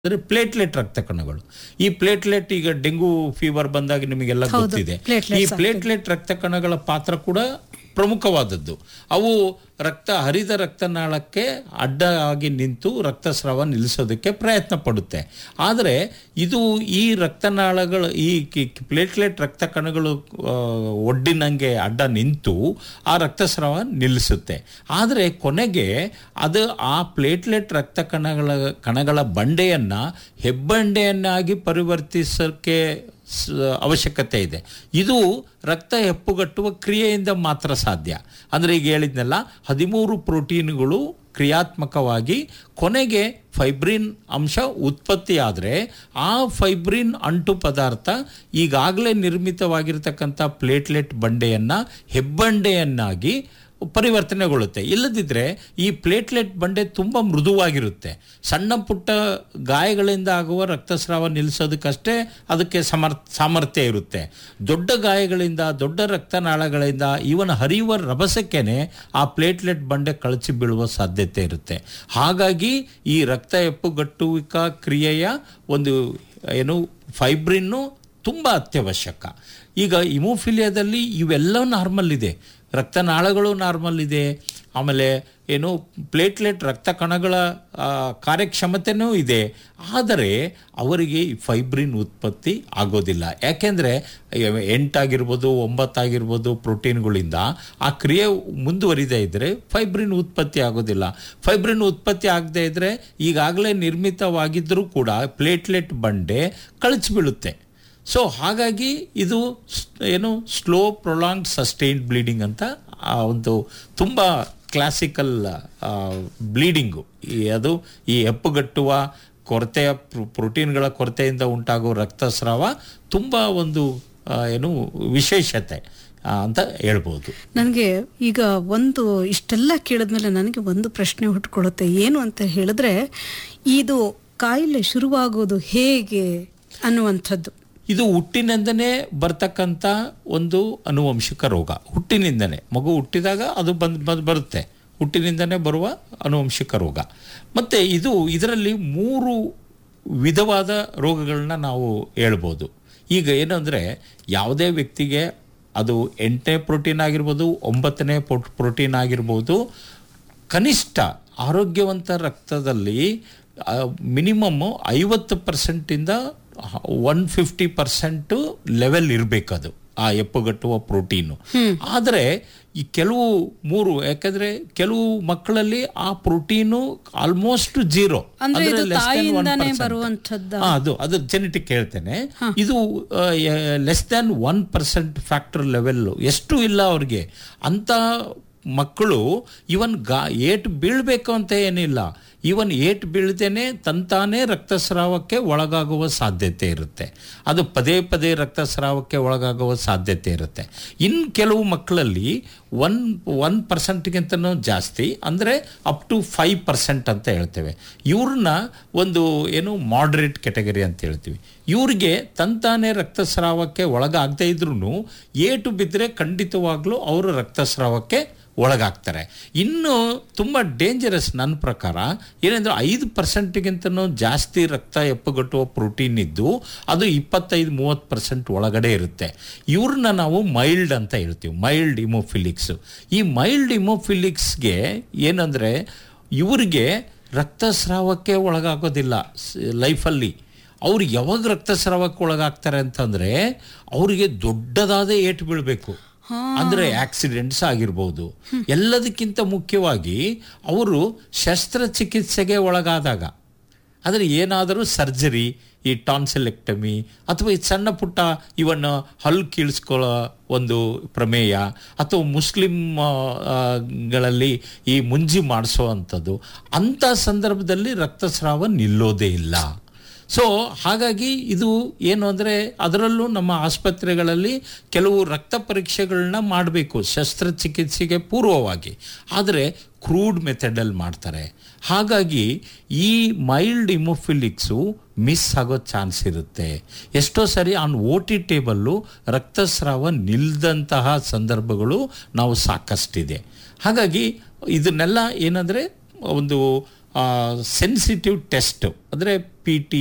ಅಂದರೆ ಪ್ಲೇಟ್ಲೆಟ್ ರಕ್ತ ಕಣಗಳು ಈ ಪ್ಲೇಟ್ಲೆಟ್ ಈಗ ಡೆಂಗು ಫೀವರ್ ಬಂದಾಗ ನಿಮಗೆಲ್ಲ ಹೌದು, ಗೊತ್ತಿದೆ platelets ಈ ಆಗ್ತದೆ. ಪ್ಲೇಟ್ಲೆಟ್ ರಕ್ತ ಕಣಗಳ ಪಾತ್ರ ಕೂಡ ಪ್ರಮುಖವಾದದ್ದು ಅವು ರಕ್ತ ಹರಿದ ರಕ್ತನಾಳಕ್ಕೆ ಅಡ್ಡ ಆಗಿ ನಿಂತು ರಕ್ತಸ್ರಾವ ನಿಲ್ಲಿಸೋದಕ್ಕೆ ಪ್ರಯತ್ನ ಪಡುತ್ತೆ ಆದರೆ ಇದು ಈ ರಕ್ತನಾಳಗಳು ಈ ಪ್ಲೇಟ್ಲೆಟ್ ರಕ್ತ ಕಣಗಳು ಆ, ಒಡ್ಡಿನಂಗೆ ಅಡ್ಡ ನಿಂತು ಆ ರಕ್ತಸ್ರಾವ ನಿಲ್ಲಿಸುತ್ತೆ ಆದರೆ ಕೊನೆಗೆ ಅದು ಆ ಪ್ಲೇಟ್ಲೆಟ್ ರಕ್ತ ಕಣಗಳ ಕಣಗಳ ಬಂಡೆಯನ್ನು ಹೆಬ್ಬಂಡೆಯನ್ನಾಗಿ ಪರಿವರ್ತಿಸೋಕ್ಕೆ ಸ- ಅವಶ್ಯಕತೆ ಇದೆ ಇದು ರಕ್ತ ಹೆಪ್ಪುಗಟ್ಟುವ ಕ್ರಿಯೆಯಿಂದ ಮಾತ್ರ ಸಾಧ್ಯ ಅಂದರೆ ಈಗ ಹೇಳಿದ್ನಲ್ಲ ಹದಿಮೂರು ಪ್ರೋಟೀನ್ಗಳು ಕ್ರಿಯಾತ್ಮಕವಾಗಿ ಕೊನೆಗೆ ಫೈಬ್ರಿನ್ ಅಂಶ ಉತ್ಪತ್ತಿಯಾದರೆ ಆ ಫೈಬ್ರಿನ್ ಅಂಟು ಪದಾರ್ಥ ಈಗಾಗಲೇ ನಿರ್ಮಿತವಾಗಿರ್ತಕ್ಕಂಥ ಪ್ಲೇಟ್ಲೆಟ್ ಬಂಡೆಯನ್ನು ಹೆಬ್ಬಂಡೆಯನ್ನಾಗಿ ಪರಿವರ್ತನೆಗೊಳ್ಳುತ್ತೆ ಇಲ್ಲದಿದ್ದರೆ ಈ ಪ್ಲೇಟ್ಲೆಟ್ ಬಂಡೆ ತುಂಬ ಮೃದುವಾಗಿರುತ್ತೆ ಸಣ್ಣ ಪುಟ್ಟ ಗಾಯಗಳಿಂದ ಆಗುವ ರಕ್ತಸ್ರಾವ ನಿಲ್ಲಿಸೋದಕ್ಕಷ್ಟೇ ಅದಕ್ಕೆ ಸಮರ್ ಸಾಮರ್ಥ್ಯ ಇರುತ್ತೆ ದೊಡ್ಡ ಗಾಯಗಳಿಂದ ದೊಡ್ಡ ರಕ್ತನಾಳಗಳಿಂದ ಇವನ್ ಹರಿಯುವ ರಭಸಕ್ಕೇನೆ ಆ ಪ್ಲೇಟ್ಲೆಟ್ ಬಂಡೆ ಕಳಚಿ ಬೀಳುವ ಸಾಧ್ಯತೆ ಇರುತ್ತೆ ಹಾಗಾಗಿ ಈ ರಕ್ತ ಹೆಪ್ಪುಗಟ್ಟುವಿಕ ಕ್ರಿಯೆಯ ಒಂದು ಏನು ಫೈಬ್ರಿನ್ನು ತುಂಬ ಅತ್ಯವಶ್ಯಕ ಈಗ ಇಮೋಫಿಲಿಯಾದಲ್ಲಿ ಇವೆಲ್ಲ ನಾರ್ಮಲ್ ಇದೆ ರಕ್ತನಾಳಗಳು ನಾರ್ಮಲ್ ಇದೆ ಆಮೇಲೆ ಏನು ಪ್ಲೇಟ್ಲೆಟ್ ರಕ್ತ ಕಣಗಳ ಆ, ಕಾರ್ಯಕ್ಷಮತೆನೂ ಇದೆ ಆದರೆ ಅವರಿಗೆ ಈ ಫೈಬ್ರಿನ್ ಉತ್ಪತ್ತಿ ಆಗೋದಿಲ್ಲ ಯಾಕೆಂದರೆ ಎಂಟಾಗಿರ್ಬೋದು ಒಂಬತ್ತಾಗಿರ್ಬೋದು ಪ್ರೋಟೀನ್ಗಳಿಂದ ಆ ಕ್ರಿಯೆ ಮುಂದುವರಿದೇ ಇದ್ದರೆ ಫೈಬ್ರಿನ್ ಉತ್ಪತ್ತಿ ಆಗೋದಿಲ್ಲ ಫೈಬ್ರಿನ್ ಉತ್ಪತ್ತಿ ಆಗದೇ ಇದ್ದರೆ ಈಗಾಗಲೇ ನಿರ್ಮಿತವಾಗಿದ್ದರೂ ಕೂಡ ಪ್ಲೇಟ್ಲೆಟ್ ಬಂಡೆ ಕಳಚಿಬೀಳುತ್ತೆ ಸೊ ಹಾಗಾಗಿ ಇದು ಸ್- ಏನು ಸ್ಲೋ ಪ್ರೊಲಾಂಗ್ ಸಸ್ಟೈನ್ಡ್ ಬ್ಲೀಡಿಂಗ್ ಅಂತ ಆ ಒಂದು ತುಂಬ ಕ್ಲಾಸಿಕಲ್ ಬ್ಲೀಡಿಂಗು ಈ ಅದು ಈ ಹೆಪ್ಪುಗಟ್ಟುವ ಕೊರತೆಯ ಪ್ರೋ- ಪ್ರೋಟೀನ್ಗಳ ಕೊರತೆಯಿಂದ ಉಂಟಾಗೋ ರಕ್ತಸ್ರಾವ ತುಂಬ ಒಂದು ಆ, ಏನು ವಿಶೇಷತೆ ಆ, ಅಂತ ಹೇಳ್ಬೋದು ನನಗೆ ಈಗ ಒಂದು ಇಷ್ಟೆಲ್ಲ ಕೇಳಿದ್ಮೇಲೆ ನನಗೆ ಒಂದು ಪ್ರಶ್ನೆ ಹುಟ್ಕೊಡುತ್ತೆ ಏನು ಅಂತ ಹೇಳಿದ್ರೆ ಇದು ಕಾಯಿಲೆ ಶುರುವಾಗೋದು ಹೇಗೆ ಅನ್ನುವಂಥದ್ದು ಇದು ಹುಟ್ಟಿನಿಂದನೇ ಬರ್ತಕ್ಕಂಥ ಒಂದು ಅನುವಂಶಿಕ ರೋಗ ಹುಟ್ಟಿನಿಂದನೇ ಮಗು ಹುಟ್ಟಿದಾಗ ಅದು ಬಂದ್ ಬಂದ್ ಬರುತ್ತೆ ಹುಟ್ಟಿನಿಂದನೇ ಬರುವ ಅನುವಂಶಿಕ ರೋಗ ಮತ್ತು ಇದು ಇದರಲ್ಲಿ ಮೂರು ವಿಧವಾದ ರೋಗಗಳನ್ನ ನಾವು ಹೇಳ್ಬೋದು ಈಗ ಏನಂದರೆ ಯಾವುದೇ ವ್ಯಕ್ತಿಗೆ ಅದು ಎಂಟನೇ ಪ್ರೋಟೀನ್ ಆಗಿರ್ಬೋದು ಒಂಬತ್ತನೇ ಪ್ರೋಟೀನ್ ಆಗಿರ್ಬೋದು ಕನಿಷ್ಠ ಆರೋಗ್ಯವಂತ ರಕ್ತದಲ್ಲಿ ಮಿನಿಮಮ್ ಐವತ್ತು ಪರ್ಸೆಂಟಿಂದ ಒನ್ ಫಿಫ್ಟಿ ಪರ್ಸೆಂಟು ಲೆವೆಲ್ ಇರಬೇಕದು ಆ ಎಪ್ಪುಗಟ್ಟುವ ಪ್ರೋಟೀನು ಆದರೆ ಈ ಕೆಲವು ಮೂರು ಯಾಕಂದ್ರೆ ಕೆಲವು ಮಕ್ಕಳಲ್ಲಿ ಆ ಪ್ರೋಟೀನು ಆಲ್ಮೋಸ್ಟ್ ಜೀರೋ ಅಂದ್ರೆ ಇದು ತಾಯಿಯಿಂದಾನೇ ಬರುವಂಥದ್ದು ಅದು ಅದು ಜೆನೆಟಿಕ್ ಹೇಳ್ತೇನೆ ಇದು less than one percent factor level ಎಷ್ಟು ಇಲ್ಲ ಅವ್ರಿಗೆ ಅಂತ ಮಕ್ಕಳು ಇವನ್ ಗಾ ಏಟ್ ಬೀಳ್ಬೇಕು ಅಂತ ಏನಿಲ್ಲ ಇವನ್ ಏಟ್ ಬೀಳ್ದೇನೆ ತಂತಾನೇ ರಕ್ತಸ್ರಾವಕ್ಕೆ ಒಳಗಾಗುವ ಸಾಧ್ಯತೆ ಇರುತ್ತೆ ಅದು ಪದೇ ಪದೇ ರಕ್ತಸ್ರಾವಕ್ಕೆ ಒಳಗಾಗುವ ಸಾಧ್ಯತೆ ಇರುತ್ತೆ ಇನ್ನು ಕೆಲವು ಮಕ್ಕಳಲ್ಲಿ ಒನ್ ಒನ್ ಪರ್ಸೆಂಟ್ಗಿಂತನೂ ಜಾಸ್ತಿ ಅಂದರೆ ಅಪ್ ಟು ಫೈವ್ ಪರ್ಸೆಂಟ್ ಅಂತ ಹೇಳ್ತೇವೆ ಇವ್ರನ್ನ ಒಂದು ಏನು ಮಾಡ್ರೇಟ್ ಕೆಟಗರಿ ಅಂತ ಹೇಳ್ತೀವಿ ಇವ್ರಿಗೆ ತಂತಾನೆ ರಕ್ತಸ್ರಾವಕ್ಕೆ ಒಳಗಾಗದೇ ಇದ್ರೂ ಏಟು ಬಿದ್ದರೆ ಖಂಡಿತವಾಗ್ಲೂ ಅವರು ರಕ್ತಸ್ರಾವಕ್ಕೆ ಒಳಗಾಗ್ತಾರೆ ಇನ್ನು ತುಂಬ ಡೇಂಜರಸ್ ನನ್ನ ಪ್ರಕಾರ ಏನಂದ್ರೆ ಐದು ಪರ್ಸೆಂಟ್ಗಿಂತನೂ ಜಾಸ್ತಿ ರಕ್ತ ಎಪ್ಪುಗಟ್ಟುವ ಪ್ರೋಟೀನ್ ಇದ್ದು ಅದು ಇಪ್ಪತ್ತೈದು ಮೂವತ್ತು ಪರ್ಸೆಂಟ್ ಒಳಗಡೆ ಇರುತ್ತೆ ಇವ್ರನ್ನ ನಾವು ಮೈಲ್ಡ್ ಅಂತ ಹೇಳ್ತೀವಿ ಮೈಲ್ಡ್ ಇಮೋಫಿಲಿಕ್ಸ್ ಈ ಮೈಲ್ಡ್ ಇಮೋಫಿಲಿಕ್ಸ್ಗೆ ಏನಂದರೆ ಇವರಿಗೆ ರಕ್ತಸ್ರಾವಕ್ಕೆ ಒಳಗಾಗೋದಿಲ್ಲ ಲೈಫಲ್ಲಿ ಅವ್ರು ಯಾವಾಗ ರಕ್ತಸ್ರಾವಕ್ಕೆ ಒಳಗಾಗ್ತಾರೆ ಅಂತಂದರೆ ಅವರಿಗೆ ದೊಡ್ಡದಾದ ಏಟು ಬೀಳಬೇಕು ಅಂದರೆ ಆಕ್ಸಿಡೆಂಟ್ಸ್ ಆಗಿರ್ಬೋದು ಎಲ್ಲದಕ್ಕಿಂತ ಮುಖ್ಯವಾಗಿ ಅವರು ಶಸ್ತ್ರಚಿಕಿತ್ಸೆಗೆ ಒಳಗಾದಾಗ ಆದರೆ ಏನಾದರೂ ಸರ್ಜರಿ ಈ ಟಾನ್ಸಿಲೆಕ್ಟಮಿ ಅಥವಾ ಈ ಸಣ್ಣ ಪುಟ್ಟ ಇವನ್ ಹಲ್ಲು ಕೀಳಿಸ್ಕೊಳ್ಳೋ ಒಂದು ಪ್ರಮೇಯ ಅಥವಾ ಮುಸ್ಲಿಂ ಆ, ಆ, ಗಳಲ್ಲಿ ಈ ಮುಂಜಿ ಮಾಡಿಸೋ ಅಂಥದ್ದು ಅಂಥ ಸಂದರ್ಭದಲ್ಲಿ ರಕ್ತಸ್ರಾವ ನಿಲ್ಲೋದೇ ಇಲ್ಲ ಸೊ ಹಾಗಾಗಿ ಇದು ಏನು ಅಂದರೆ ಅದರಲ್ಲೂ ನಮ್ಮ ಆಸ್ಪತ್ರೆಗಳಲ್ಲಿ ಕೆಲವು ರಕ್ತ ಪರೀಕ್ಷೆಗಳನ್ನ ಮಾಡಬೇಕು ಶಸ್ತ್ರಚಿಕಿತ್ಸೆಗೆ ಪೂರ್ವವಾಗಿ ಆದರೆ ಕ್ರೂಡ್ ಮೆಥಡಲ್ಲಿ ಮಾಡ್ತಾರೆ ಹಾಗಾಗಿ ಈ ಮೈಲ್ಡ್ ಇಮೋಫಿಲಿಕ್ಸು ಮಿಸ್ ಆಗೋ ಚಾನ್ಸ್ ಇರುತ್ತೆ ಎಷ್ಟೋ ಸರಿ ಆನ್ ಓ ಟಿ ಟೇಬಲ್ಲು ರಕ್ತಸ್ರಾವ ನಿಲ್ದಂತಹ ಸಂದರ್ಭಗಳು ನಾವು ಸಾಕಷ್ಟಿದೆ ಹಾಗಾಗಿ ಇದನ್ನೆಲ್ಲ ಏನಂದರೆ ಒಂದು ಸೆನ್ಸಿಟಿವ್ ಟೆಸ್ಟ್ ಅಂದರೆ ಪಿ ಟಿ